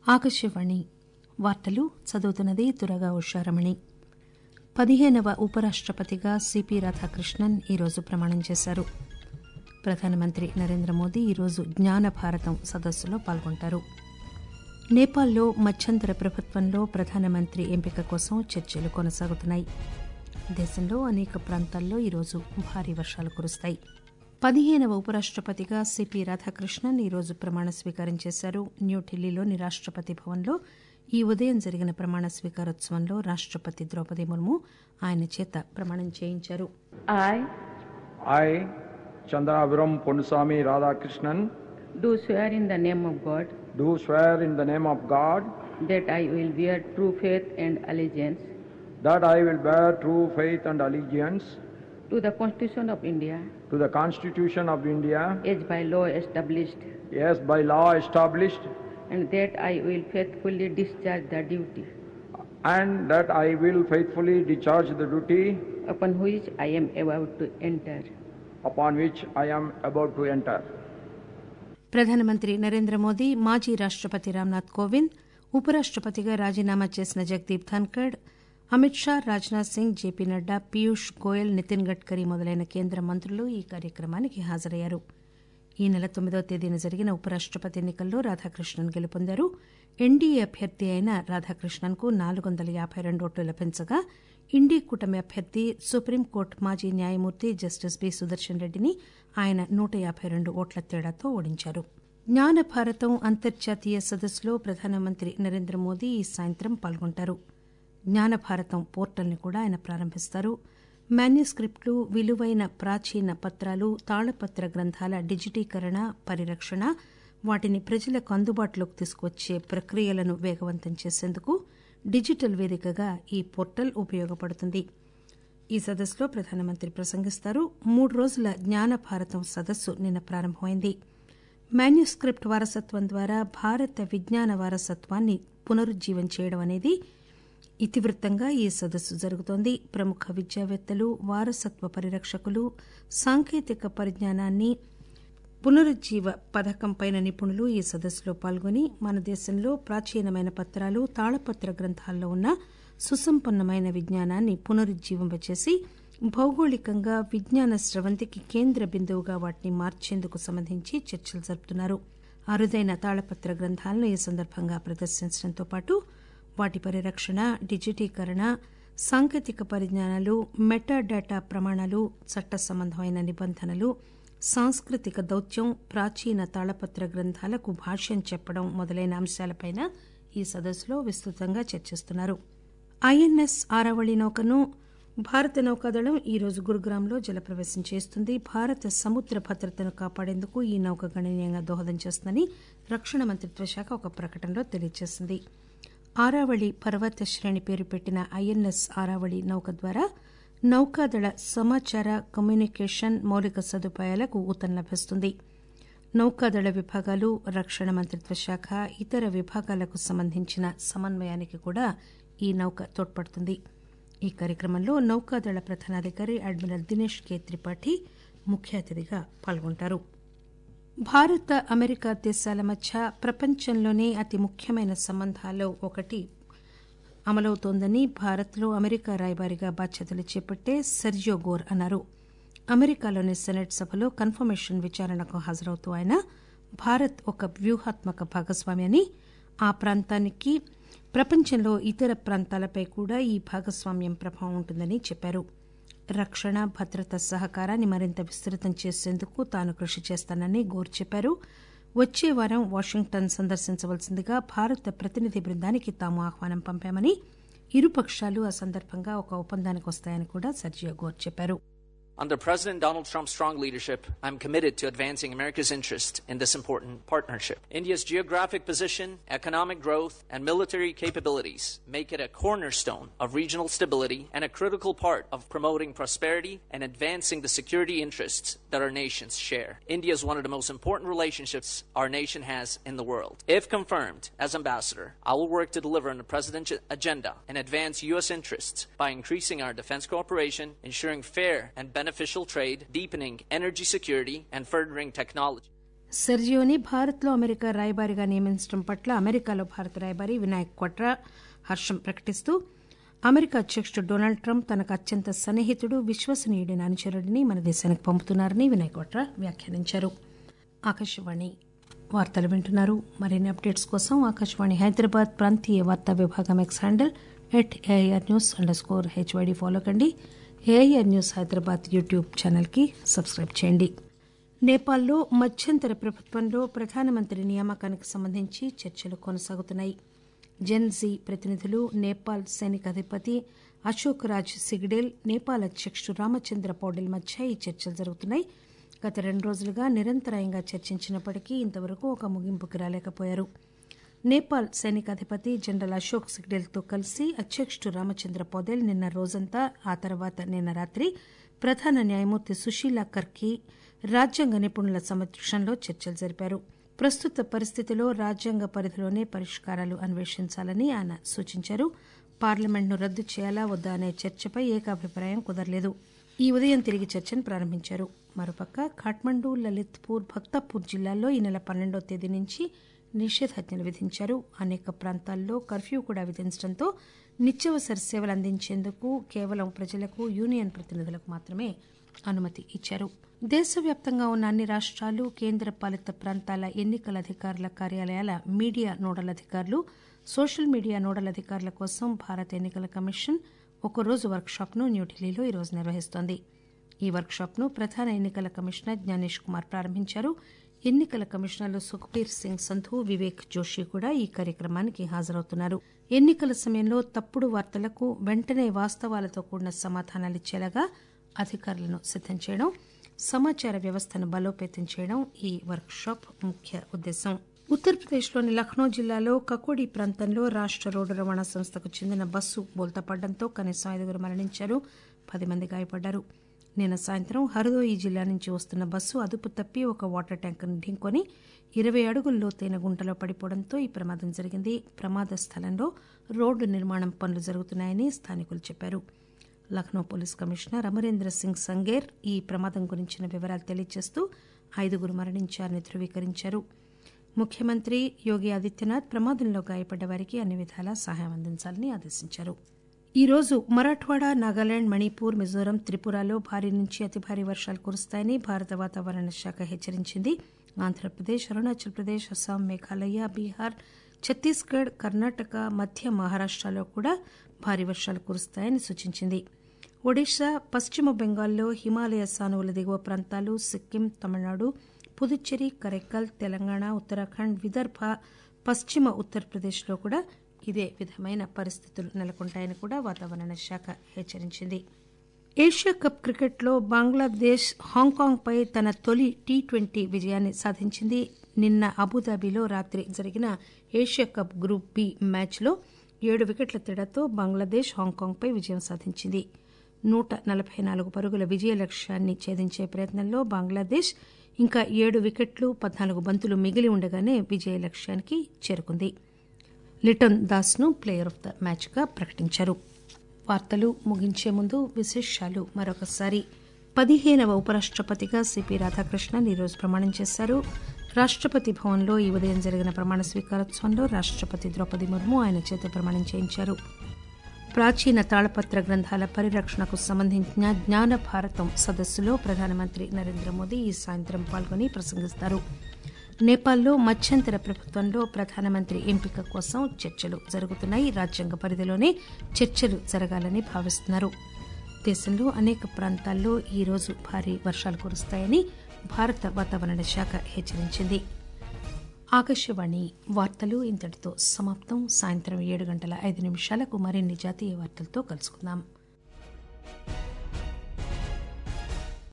ఆకాశవాణి వార్తలు చదువుతున్నది దురగా ఉషారమణి పదిహేనవ ఉపరాష్టపతిగా సిపి రాధాకృష్ణన్ ఈరోజు ప్రమాణం చేశారు ప్రధానమంత్రి నరేంద్ర మోదీ ఈరోజు జ్ఞాన భారతం సదస్సులో పాల్గొంటారు నేపాల్లో మధ్యంతర ప్రభుత్వంలో ప్రధానమంత్రి ఎంపిక కోసం చర్చలు కొనసాగుతున్నాయి దేశంలో అనేక ప్రాంతాల్లో ఈరోజు భారీ వర్షాలు కురుస్తాయి పదిహేనవ ఉపరాష్టపతిగా సిపి రాధాకృష్ణన్ ఈరోజు ప్రమాణ స్వీకారం చేశారు న్యూఢిల్లీలోని రాష్టపతి భవన్లో ఈ ఉదయం జరిగిన ప్రమాణ స్వీకారోత్సవంలో రాష్టపతి ద్రౌపది ముర్ము ఆయన చేత ప్రమాణం చేయించారు I I, Chandraviram Ponnusamy Radhakrishnan, do swear in the name of God do swear in the name of God that I will bear true faith and allegiance that I will bear true faith and allegiance to the Constitution of India to the Constitution of India as by law established as by law established and that I will faithfully discharge the duty and that I will faithfully discharge the duty upon which I am about to enter. upon which I am about to enter. ప్రధానమంత్రి నరేంద్ర మోదీ మాజీ రాష్టపతి రామ్నాథ్ కోవింద్ ఉపరాష్టపతిగా రాజీనామా చేసిన Jagdeep Dhankhar Amit Shah Rajnath Singh JP Nadda Piyush Goyal Nitin Gadkari మొదలైన కేంద్ర మంత్రులు ఈ కార్యక్రమానికి హాజరయ్యారు ఈ నెల తొమ్మిదవ తేదీన జరిగిన ఉపరాష్టపతి ఎన్నికల్లో రాధాకృష్ణన్ గెలుపొందారు ఎన్డీఏ అభ్యర్థి అయిన రాధాకృష్ణన్ కు నాలుగు వందల యాబై రెండు ఓట్లు లభించగా ఇండీ కూటమి అభ్యర్థి సుప్రీంకోర్టు మాజీ న్యాయమూర్తి జస్టిస్ బి సుదర్శన్ రెడ్డిని ఆయన నూట యాబై రెండు ఓట్ల తేడాతో ఓడించారు జ్ఞాన భారతం అంతర్జాతీయ సదస్సులో ప్రధానమంత్రి నరేంద్ర మోదీ ఈ సాయంత్రం పాల్గొంటారు జ్ఞాన భారతం పోర్టల్ని కూడా ఆయన ప్రారంభిస్తారు మాన్యుస్క్రిప్ట్లు విలువైన ప్రాచీన పత్రాలు తాళపత్ర గ్రంథాల డిజిటీకరణ పరిరక్షణ వాటిని ప్రజలకు అందుబాటులోకి తీసుకువచ్చే ప్రక్రియలను వేగవంతం చేసేందుకు డిజిటల్ వేదికగా ఈ పోర్టల్ ఉపయోగపడుతుంది ఈ సదస్సులో ప్రధానమంత్రి ప్రసంగిస్తారు మూడు రోజుల జ్ఞాన భారతం సదస్సు నిన్న ప్రారంభమైంది మాన్యుస్క్రిప్ట్ వారసత్వం ద్వారా భారత విజ్ఞాన వారసత్వాన్ని పునరుజ్జీవం చేయడం అనేది ఇతివృత్తంగా ఈ సదస్సు జరుగుతోంది ప్రముఖ విద్యావేత్తలు వారసత్వ పరిరక్షకులు సాంకేతిక పరిజ్ఞానాన్ని పునరుజ్జీవ పథకంపైన నిపుణులు ఈ సదస్సులో పాల్గొని మన దేశంలో ప్రాచీనమైన పత్రాలు తాళపత్ర గ్రంథాల్లో ఉన్న సుసంపన్నమైన విజ్ఞానాన్ని పునరుజ్జీవింపచేసి భౌగోళికంగా విజ్ఞాన స్రవంతికి కేంద్ర బిందువుగా వాటిని మార్చేందుకు సంబంధించి చర్చలు జరుపుతున్నారు అరుదైన తాళపత్ర గ్రంథాలను ఈ సందర్భంగా ప్రదర్శించడంతో పాటు వాటి పరిరక్షణ డిజిటీకరణ సాంకేతిక పరిజ్ఞానాలు మెటాడాటా ప్రమాణాలు చట్ట సంబంధమైన నిబంధనలు సాంస్కృతిక దౌత్యం ప్రాచీన తాళపత్ర గ్రంథాలకు భాష్యం చెప్పడం మొదలైన అంశాలపైన ఈ సదస్సులో విస్తృతంగా చర్చిస్తున్నారు ఐఎన్ఎస్ ఆరావళి నౌకను భారత నౌకాదళం ఈరోజు గురుగ్రాంలో జలప్రవేశం చేస్తుంది భారత సముద్ర భద్రతను కాపాడేందుకు ఈ నౌక గణనీయంగా దోహదం చేస్తుందని రక్షణ మంత్రిత్వ శాఖ ఒక ప్రకటనలో తెలియజేసింది ఆరావళి పర్వత శ్రేణి పేరు పెట్టిన ఐఎన్ఎస్ ఆరావళి నౌక ద్వారా నౌకాదళ సమాచార కమ్యూనికేషన్ మౌలిక సదుపాయాలకు ఊతం లభిస్తుంది నౌకాదళ విభాగాలు రక్షణ మంత్రిత్వ శాఖ ఇతర విభాగాలకు సంబంధించిన సమన్వయానికి కూడా ఈ నౌక తోడ్పడుతుంది ఈ కార్యక్రమంలో నౌకాదళ ప్రధానాధికారి అడ్మిరల్ దినేష్ కే త్రిపాఠి ముఖ్య అతిథిగా పాల్గొంటారు భారత అమెరికా దేశాల మధ్య ప్రపంచంలోనే అతి ముఖ్యమైన సంబంధాల్లో ఒకటి అమలవుతోందని భారత్లో అమెరికా రాయబారిగా బాధ్యతలు చేపట్టే సెర్జియో గోర్ అన్నారు అమెరికాలోని సెనెట్ సభలో కన్ఫర్మేషన్ విచారణకు హాజరవుతూ ఆయన భారత్ ఒక వ్యూహాత్మక భాగస్వామి అని ఆ ప్రాంతానికి ప్రపంచంలో ఇతర ప్రాంతాలపై కూడా ఈ భాగస్వామ్యం ప్రభావం ఉంటుందని చెప్పారు రక్షణ భద్రత సహకారాన్ని మరింత విస్తృతం చేసేందుకు తాను కృషి చేస్తానని గోర్ చెప్పారు వచ్చే వారం వాషింగ్టన్ సందర్శించవలసిందిగా భారత ప్రతినిధి బృందానికి తాము ఆహ్వానం పంపామని ఇరుపక్షాలు ఆ సందర్భంగా ఒక ఒప్పందానికి వస్తాయని కూడా సర్జియో గోర్ చెప్పారు Under President Donald Trump's strong leadership, I'm committed to advancing America's interest in this important partnership. India's geographic position, economic growth, and military capabilities make it a cornerstone of regional stability and a critical part of promoting prosperity and advancing the security interests that our nations share. India is one of the most important relationships our nation has in the world. If confirmed as ambassador, I will work to deliver on the president's agenda and advance U.S. interests by increasing our defense cooperation, ensuring fair and beneficial trade, deepening energy security, and furthering technology. సెర్జియోని భారత్లో America రాయబారిగా నియమించడం పట్ల అమెరికాలో భారత రాయబారి వినాయక్ క్వట్రా హర్షం ప్రకటిస్తూ America అధ్యకుడు Donald Trump తనకు అత్యంత సన్నిహితుడు విశ్వసనీయుడైన అనుచరుడిని మన దేశానికి పంపుతున్నారని వినాయక్ క్వట్రా వ్యాఖ్యానించారు ఆకాశవాణి వార్తలు వింటున్నారు మరిన్ని అప్డేట్స్ కోసం ఆకాశవాణి హైదరాబాద్ ప్రాంతీయ వార్తా విభాగం X handle at AIR news underscore HYD follow కండి ఏఐఆర్ న్యూస్ హైదరాబాద్ యూట్యూబ్ ఛానల్కి సబ్స్క్రైబ్ చేయండి నేపాల్లో మధ్యంతర ప్రభుత్వంలో ప్రధానమంత్రి నియామకానికి సంబంధించి చర్చలు కొనసాగుతున్నాయి జెన్జీ ప్రతినిధులు నేపాల్ సైనికాధిపతి అశోక్ రాజ్ సిగ్డేల్ నేపాల్ అధ్యకుడు రామచంద్ర పౌడెల్ మధ్య ఈ చర్చలు జరుగుతున్నాయి గత రెండు రోజులుగా నిరంతరాయంగా చర్చించినప్పటికీ ఇంతవరకు ఒక ముగింపుకి రాలేకపోయారు నేపాల్ సైనికాధిపతి జనరల్ అశోక్ సిగ్డేల్తో కలిసి అధ్యకుడు రామచంద్ర పౌదెల్ నిన్న రోజంతా ఆ తర్వాత నిన్న రాత్రి ప్రధాన న్యాయమూర్తి సుశీలా కర్కి రాజ్యాంగ నిపుణుల సమక్షంలో చర్చలు జరిపారు ప్రస్తుత పరిస్థితిలో రాజ్యాంగ పరిధిలోనే పరిష్కారాలు అన్వేషించాలని ఆయన సూచించారు పార్లమెంట్ను రద్దు చేయాలా వద్దా అనే చర్చపై ఏకాభిప్రాయం కుదరలేదు ఈ ఉదయం తిరిగి చర్చను ప్రారంభించారు మరోపక్క ఖాట్మండు లలిత్పూర్ భక్తాపూర్ జిల్లాల్లో ఈ నెల పన్నెండో తేదీ నుంచి నిషేధాజ్ఞలు విధించారు అనేక ప్రాంతాల్లో కర్ఫ్యూ కూడా విధించడంతో నిత్యావసర సేవలు అందించేందుకు కేవలం ప్రజలకు యూనియన్ ప్రతినిధులకు మాత్రమే అనుమతి ఇచ్చారు దేశవ్యాప్తంగా ఉన్న అన్ని రాష్ట్రాలు కేంద్ర పాలిత ప్రాంతాల ఎన్నికల అధికారుల కార్యాలయాల మీడియా నోడల్ అధికారులు సోషల్ మీడియా నోడల్ అధికారుల కోసం భారత ఎన్నికల కమిషన్ ఒకరోజు వర్క్షాప్ను న్యూఢిల్లీలో ఈరోజు నిర్వహిస్తోంది ఈ వర్క్షాప్ను ప్రధాన ఎన్నికల కమిషనర్ జ్ఞానేష్ కుమార్ ప్రారంభించారు ఎన్నికల కమిషనర్లు సుఖ్బీర్ సింగ్ సంధు వివేక్ జోషి కూడా ఈ కార్యక్రమానికి హాజరవుతున్నారు ఎన్నికల సమయంలో తప్పుడు వార్తలకు వెంటనే వాస్తవాలతో కూడిన సమాధానాలు ఇచ్చేలాగా అధికారులను సిద్దం చేయడం సమాచార వ్యవస్థను బలోపేతం చేయడం ఈ వర్క్షాప్ ముఖ్య ఉద్దేశం ఉత్తరప్రదేశ్లోని లక్నో జిల్లాలో కకోడి ప్రాంతంలో రాష్ట రోడ్డు రవాణా సంస్థకు చెందిన బస్సు బోల్తాపడడంతో కనీసం ఐదుగురు మరణించారు పది మంది గాయపడ్డారు నిన్న సాయంత్రం హర్దోయి జిల్లా నుంచి వస్తున్న బస్సు అదుపు తప్పి ఒక వాటర్ ట్యాంకర్ను ఢీంకొని ఇరవై అడుగుల లోతైన గుంటలో పడిపోవడంతో ఈ ప్రమాదం జరిగింది ప్రమాద స్థలంలో రోడ్డు నిర్మాణం పనులు జరుగుతున్నాయని స్థానికులు చెప్పారు లక్నో పోలీస్ కమిషనర్ అమరేంద్ర సింగ్ సంగేర్ ఈ ప్రమాదం గురించిన వివరాలు తెలియజేస్తూ ఐదుగురు మరణించారని ధృవీకరించారు ముఖ్యమంత్రి యోగి ఆదిత్యనాథ్ ప్రమాదంలో గాయపడ్డ వారికి అన్ని విధాలా సహాయం అందించాలని ఆదేశించారు ఈ రోజు మరాఠ్వాడా నాగాలాండ్ మణిపూర్ మిజోరం త్రిపురలో భారీ నుంచి అతి భారీ వర్షాలు కురుస్తాయని భారత వాతావరణ శాఖ హెచ్చరించింది ఆంధ్రప్రదేశ్ అరుణాచల్ ప్రదేశ్ అస్సాం మేఘాలయ బీహార్ ఛత్తీస్గఢ్ కర్ణాటక మధ్య మహారాష్టలో కూడా భారీ వర్షాలు కురుస్తాయని సూచించింది ఒడిశా పశ్చిమ బెంగాల్లో హిమాలయ సానువుల దిగువ ప్రాంతాలు సిక్కిం తమిళనాడు పుదుచ్చేరి కరైకల్ తెలంగాణ ఉత్తరాఖండ్ విదర్భ పశ్చిమ ఉత్తరప్రదేశ్లో కూడా ఇదే విధమైన పరిస్థితులు నెలకొంటాయని కూడా వాతావరణ శాఖ హెచ్చరించింది ఏషియా కప్ క్రికెట్లో బంగ్లాదేశ్ హాంకాంగ్ పై తన తొలి టీ ట్వంటీ విజయాన్ని సాధించింది నిన్న అబుదాబిలో రాత్రి జరిగిన ఏషియా కప్ గ్రూప్ బి మ్యాచ్లో ఏడు వికెట్ల తేడాతో బంగ్లాదేశ్ హాంకాంగ్ పై విజయం సాధించింది నూట నలభై నాలుగు పరుగుల విజయ లక్ష్యాన్ని ఛేదించే ప్రయత్నంలో బంగ్లాదేశ్ ఇంకా ఏడు వికెట్లు పద్నాలుగు బంతులు మిగిలి ఉండగానే విజయ లక్ష్యానికి చేరుకుంది లిటన్ దాస్ ను ప్లేయర్ ఆఫ్ ద మ్యాచ్ గా ప్రకటించారు వార్తలు ముగించే ముందు విశేషాలు మరొకసారి పదిహేనవ ఉపరాష్టపతిగా సిపి రాధాకృష్ణన్ ఈరోజు ప్రమాణం చేశారు రాష్టపతి భవన్లో ఈ ఉదయం జరిగిన ప్రమాణ స్వీకారోత్సవంలో రాష్టపతి ద్రౌపది ముర్ము ఆయన చేత ప్రమాణం చేయించారు ప్రాచీన తాళపత్ర గ్రంథాల పరిరక్షణకు సంబంధించిన జ్ఞాన భారతం సదస్సులో ప్రధానమంత్రి నరేంద్ర మోదీ ఈ సాయంత్రం పాల్గొని ప్రసంగిస్తారు నేపాల్లో మధ్యంతర ప్రభుత్వంలో ప్రధానమంత్రి ఎంపిక కోసం చర్చలు జరుగుతున్నాయి రాజ్యాంగ పరిధిలోనే చర్చలు జరగాలని భావిస్తున్నారు దేశంలో అనేక ప్రాంతాల్లో ఈ రోజు భారీ వర్షాలు కురుస్తాయని భారత వాతావరణ శాఖ హెచ్చరించింది ఆకాశవాణి వార్తలు ఇంతటితో సమాప్తం సాయంత్రం ఏడు గంటల ఐదు నిమిషాలకు మరిన్ని జాతీయ వార్తలతో కలుసుకుందాం